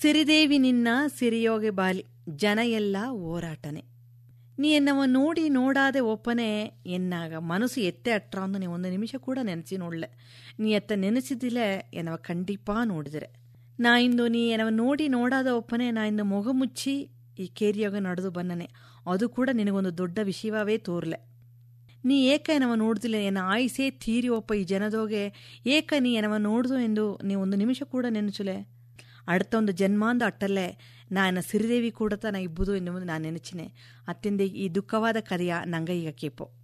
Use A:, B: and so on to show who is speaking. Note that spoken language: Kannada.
A: ಸಿರಿದೇವಿ ನಿನ್ನ ಸಿರಿಯೋಗೆ ಬಾಲಿ ಜನ ಎಲ್ಲ ಓರಾಟನೆ ನೀ ಎನ್ನವ ನೋಡಿ ನೋಡಾದೆ ಒಪ್ಪನೆ ಎನ್ನಾಗ ಮನಸ್ಸು ಎತ್ತೆ ಅಟ್ರ ಅಂದು ನೀ ಒಂದು ನಿಮಿಷ ಕೂಡ ನೆನೆಸಿ ನೋಡ್ಲೆ ನೀ ಎತ್ತ ನೆನೆಸಿದಿಲ್ಲ ಎನ್ನವ ಖಂಡಿಪಾ ನೋಡಿದರೆ ನಾ ಇಂದು ನೀ ಎನ್ನವ ನೋಡಿ ನೋಡಾದ ಒಪ್ಪನೆ ನಾ ಇಂದು ಮೊಗ ಮುಚ್ಚಿ ಈ ಕೇರಿಯೋಗ ನಡೆದು ಬನ್ನನೆ ಅದು ಕೂಡ ನಿನಗೊಂದು ದೊಡ್ಡ ವಿಷಯವೇ ತೋರ್ಲೆ ನೀ ಏಕ ಏನವ ನೋಡ್ದಿಲ್ಲ ಎನ್ನ ಆಯ್ಸೇ ತೀರಿ ಒಪ್ಪ ಈ ಜನದೋಗೆ ಏಕ ನೀ ಏನವ ನೋಡ್ದು ಎಂದು ನೀ ಒಂದು ನಿಮಿಷ ಕೂಡ ನೆನಚುಲೆ അടുത്ത ಒಂದು ಜನ್ಮಾಂದ ಅಟ್ಟಲ್ಲೇ ನಾನ ಸಿರಿದೇವಿ ಕೂಡ ನಾ ಇಬ್ಬುದು ಎನ್ನುವುದು ನಾನು ನೆನಚಿನೆ ಅತ್ಯಂತ ಈ ದುಃಖವಾದ ಕಥೆಯ ನಂಗ ಈಗ ಕೇಪೋ